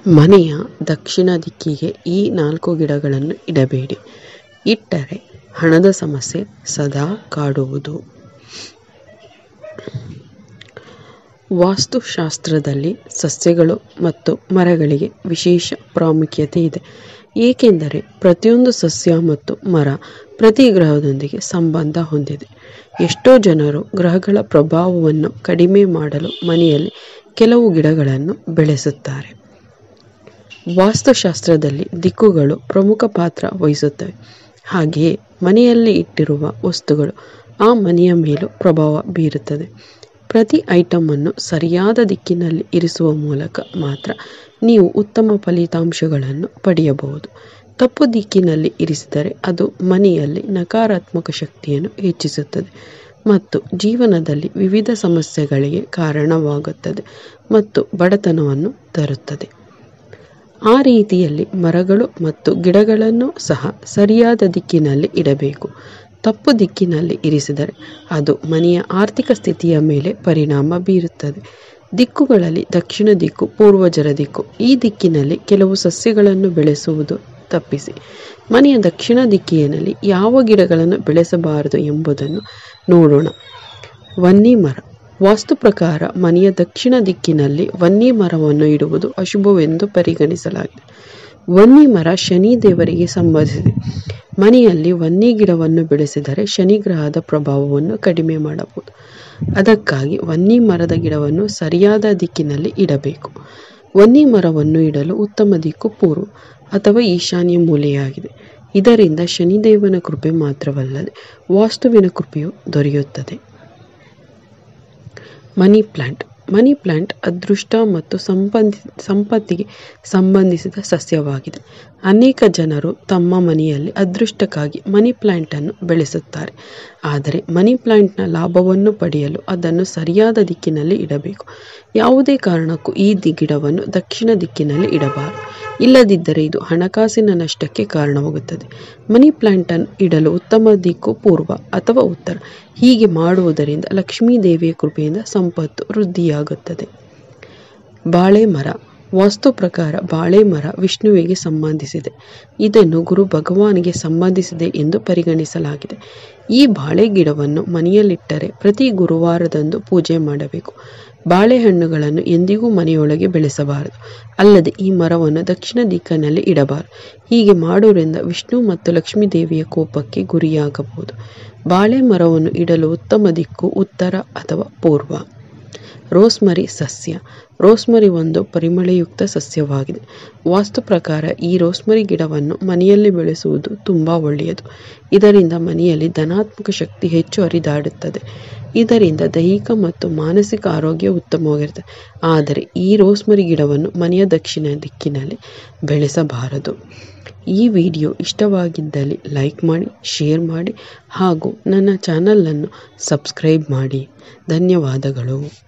ಮನೆಯ ದಕ್ಷಿಣ ದಿಕ್ಕಿಗೆ ಈ ನಾಲ್ಕು ಗಿಡಗಳನ್ನು ಇಡಬೇಡಿ ಇಟ್ಟರೆ ಹಣದ ಸಮಸ್ಯೆ ಸದಾ ಕಾಡುವುದು ವಾಸ್ತುಶಾಸ್ತ್ರದಲ್ಲಿ ಸಸ್ಯಗಳು ಮತ್ತು ಮರಗಳಿಗೆ ವಿಶೇಷ ಪ್ರಾಮುಖ್ಯತೆ ಇದೆ ಏಕೆಂದರೆ ಪ್ರತಿಯೊಂದು ಸಸ್ಯ ಮತ್ತು ಮರ ಪ್ರತಿ ಗ್ರಹದೊಂದಿಗೆ ಸಂಬಂಧ ಹೊಂದಿದೆ ಎಷ್ಟೋ ಜನರು ಗ್ರಹಗಳ ಪ್ರಭಾವವನ್ನು ಕಡಿಮೆ ಮಾಡಲು ಮನೆಯಲ್ಲಿ ಕೆಲವು ಗಿಡಗಳನ್ನು ಬೆಳೆಸುತ್ತಾರೆ ವಾಸ್ತುಶಾಸ್ತ್ರದಲ್ಲಿ ದಿಕ್ಕುಗಳು ಪ್ರಮುಖ ಪಾತ್ರ ವಹಿಸುತ್ತವೆ ಹಾಗೆಯೇ ಮನೆಯಲ್ಲಿ ಇಟ್ಟಿರುವ ವಸ್ತುಗಳು ಆ ಮನೆಯ ಮೇಲೂ ಪ್ರಭಾವ ಬೀರುತ್ತದೆ ಪ್ರತಿ ಐಟಮನ್ನು ಸರಿಯಾದ ದಿಕ್ಕಿನಲ್ಲಿ ಇರಿಸುವ ಮೂಲಕ ಮಾತ್ರ ನೀವು ಉತ್ತಮ ಫಲಿತಾಂಶಗಳನ್ನು ಪಡೆಯಬಹುದು ತಪ್ಪು ದಿಕ್ಕಿನಲ್ಲಿ ಇರಿಸಿದರೆ ಅದು ಮನೆಯಲ್ಲಿ ನಕಾರಾತ್ಮಕ ಶಕ್ತಿಯನ್ನು ಹೆಚ್ಚಿಸುತ್ತದೆ ಮತ್ತು ಜೀವನದಲ್ಲಿ ವಿವಿಧ ಸಮಸ್ಯೆಗಳಿಗೆ ಕಾರಣವಾಗುತ್ತದೆ ಮತ್ತು ಬಡತನವನ್ನು ತರುತ್ತದೆ ಆ ರೀತಿಯಲ್ಲಿ ಮರಗಳು ಮತ್ತು ಗಿಡಗಳನ್ನು ಸಹ ಸರಿಯಾದ ದಿಕ್ಕಿನಲ್ಲಿ ಇಡಬೇಕು ತಪ್ಪು ದಿಕ್ಕಿನಲ್ಲಿ ಇರಿಸಿದರೆ ಅದು ಮನೆಯ ಆರ್ಥಿಕ ಸ್ಥಿತಿಯ ಮೇಲೆ ಪರಿಣಾಮ ಬೀರುತ್ತದೆ ದಿಕ್ಕುಗಳಲ್ಲಿ ದಕ್ಷಿಣ ದಿಕ್ಕು ಪೂರ್ವಜರ ದಿಕ್ಕು ಈ ದಿಕ್ಕಿನಲ್ಲಿ ಕೆಲವು ಸಸ್ಯಗಳನ್ನು ಬೆಳೆಸುವುದು ತಪ್ಪಿಸಿ ಮನೆಯ ದಕ್ಷಿಣ ದಿಕ್ಕಿನಲ್ಲಿ ಯಾವ ಗಿಡಗಳನ್ನು ಬೆಳೆಸಬಾರದು ಎಂಬುದನ್ನು ನೋಡೋಣ ವನ್ನಿ ಮರ ವಾಸ್ತು ಪ್ರಕಾರ ಮನೆಯ ದಕ್ಷಿಣ ದಿಕ್ಕಿನಲ್ಲಿ ವನ್ನಿ ಮರವನ್ನು ಇಡುವುದು ಅಶುಭವೆಂದು ಪರಿಗಣಿಸಲಾಗಿದೆ ವನ್ನಿ ಮರ ಶನಿ ದೇವರಿಗೆ ಸಂಬಂಧಿಸಿದೆ ಮನೆಯಲ್ಲಿ ವನ್ನಿ ಗಿಡವನ್ನು ಬೆಳೆಸಿದರೆ ಶನಿ ಗ್ರಹದ ಪ್ರಭಾವವನ್ನು ಕಡಿಮೆ ಮಾಡಬಹುದು ಅದಕ್ಕಾಗಿ ವನ್ನಿ ಮರದ ಗಿಡವನ್ನು ಸರಿಯಾದ ದಿಕ್ಕಿನಲ್ಲಿ ಇಡಬೇಕು ವನ್ನಿ ಮರವನ್ನು ಇಡಲು ಉತ್ತಮ ದಿಕ್ಕು ಪೂರ್ವ ಅಥವಾ ಈಶಾನ್ಯ ಮೂಲೆಯಾಗಿದೆ ಇದರಿಂದ ಶನಿದೇವನ ಕೃಪೆ ಮಾತ್ರವಲ್ಲದೆ ವಾಸ್ತುವಿನ ಕೃಪೆಯು ದೊರೆಯುತ್ತದೆ ಮನಿ ಪ್ಲಾಂಟ್ ಮನಿ ಪ್ಲಾಂಟ್ ಅದೃಷ್ಟ ಮತ್ತು ಸಂಬಂಧಿ ಸಂಪತ್ತಿಗೆ ಸಂಬಂಧಿಸಿದ ಸಸ್ಯವಾಗಿದೆ ಅನೇಕ ಜನರು ತಮ್ಮ ಮನೆಯಲ್ಲಿ ಅದೃಷ್ಟಕ್ಕಾಗಿ ಮನಿ ಪ್ಲಾಂಟನ್ನು ಬೆಳೆಸುತ್ತಾರೆ ಆದರೆ ಮನಿ ಪ್ಲಾಂಟ್ನ ಲಾಭವನ್ನು ಪಡೆಯಲು ಅದನ್ನು ಸರಿಯಾದ ದಿಕ್ಕಿನಲ್ಲಿ ಇಡಬೇಕು ಯಾವುದೇ ಕಾರಣಕ್ಕೂ ಈ ದಿ ಗಿಡವನ್ನು ದಕ್ಷಿಣ ದಿಕ್ಕಿನಲ್ಲಿ ಇಡಬಾರದು ಇಲ್ಲದಿದ್ದರೆ ಇದು ಹಣಕಾಸಿನ ನಷ್ಟಕ್ಕೆ ಕಾರಣವಾಗುತ್ತದೆ ಮನಿ ಪ್ಲಾಂಟನ್ನು ಇಡಲು ಉತ್ತಮ ದಿಕ್ಕು ಪೂರ್ವ ಅಥವಾ ಉತ್ತರ ಹೀಗೆ ಮಾಡುವುದರಿಂದ ಲಕ್ಷ್ಮೀ ದೇವಿಯ ಕೃಪೆಯಿಂದ ಸಂಪತ್ತು ವೃದ್ಧಿಯಾಗುತ್ತದೆ ಬಾಳೆ ಮರ ವಾಸ್ತು ಪ್ರಕಾರ ಬಾಳೆ ಮರ ವಿಷ್ಣುವಿಗೆ ಸಂಬಂಧಿಸಿದೆ ಇದನ್ನು ಗುರು ಭಗವಾನಿಗೆ ಸಂಬಂಧಿಸಿದೆ ಎಂದು ಪರಿಗಣಿಸಲಾಗಿದೆ ಈ ಬಾಳೆ ಗಿಡವನ್ನು ಮನೆಯಲ್ಲಿಟ್ಟರೆ ಪ್ರತಿ ಗುರುವಾರದಂದು ಪೂಜೆ ಮಾಡಬೇಕು ಬಾಳೆಹಣ್ಣುಗಳನ್ನು ಎಂದಿಗೂ ಮನೆಯೊಳಗೆ ಬೆಳೆಸಬಾರದು ಅಲ್ಲದೆ ಈ ಮರವನ್ನು ದಕ್ಷಿಣ ದಿಕ್ಕಿನಲ್ಲಿ ಇಡಬಾರದು ಹೀಗೆ ಮಾಡುವುದರಿಂದ ವಿಷ್ಣು ಮತ್ತು ಲಕ್ಷ್ಮೀ ದೇವಿಯ ಕೋಪಕ್ಕೆ ಗುರಿಯಾಗಬಹುದು ಬಾಳೆ ಮರವನ್ನು ಇಡಲು ಉತ್ತಮ ದಿಕ್ಕು ಉತ್ತರ ಅಥವಾ ಪೂರ್ವ ರೋಸ್ಮರಿ ಸಸ್ಯ ರೋಸ್ಮರಿ ಒಂದು ಪರಿಮಳಯುಕ್ತ ಸಸ್ಯವಾಗಿದೆ ವಾಸ್ತು ಪ್ರಕಾರ ಈ ರೋಸ್ಮರಿ ಗಿಡವನ್ನು ಮನೆಯಲ್ಲಿ ಬೆಳೆಸುವುದು ತುಂಬ ಒಳ್ಳೆಯದು ಇದರಿಂದ ಮನೆಯಲ್ಲಿ ಧನಾತ್ಮಕ ಶಕ್ತಿ ಹೆಚ್ಚು ಹರಿದಾಡುತ್ತದೆ ಇದರಿಂದ ದೈಹಿಕ ಮತ್ತು ಮಾನಸಿಕ ಆರೋಗ್ಯ ಉತ್ತಮವಾಗಿರುತ್ತದೆ ಆದರೆ ಈ ರೋಸ್ಮರಿ ಗಿಡವನ್ನು ಮನೆಯ ದಕ್ಷಿಣ ದಿಕ್ಕಿನಲ್ಲಿ ಬೆಳೆಸಬಾರದು ಈ ವಿಡಿಯೋ ಇಷ್ಟವಾಗಿದ್ದಲ್ಲಿ ಲೈಕ್ ಮಾಡಿ ಶೇರ್ ಮಾಡಿ ಹಾಗೂ ನನ್ನ ಚಾನಲನ್ನು ಸಬ್ಸ್ಕ್ರೈಬ್ ಮಾಡಿ ಧನ್ಯವಾದಗಳು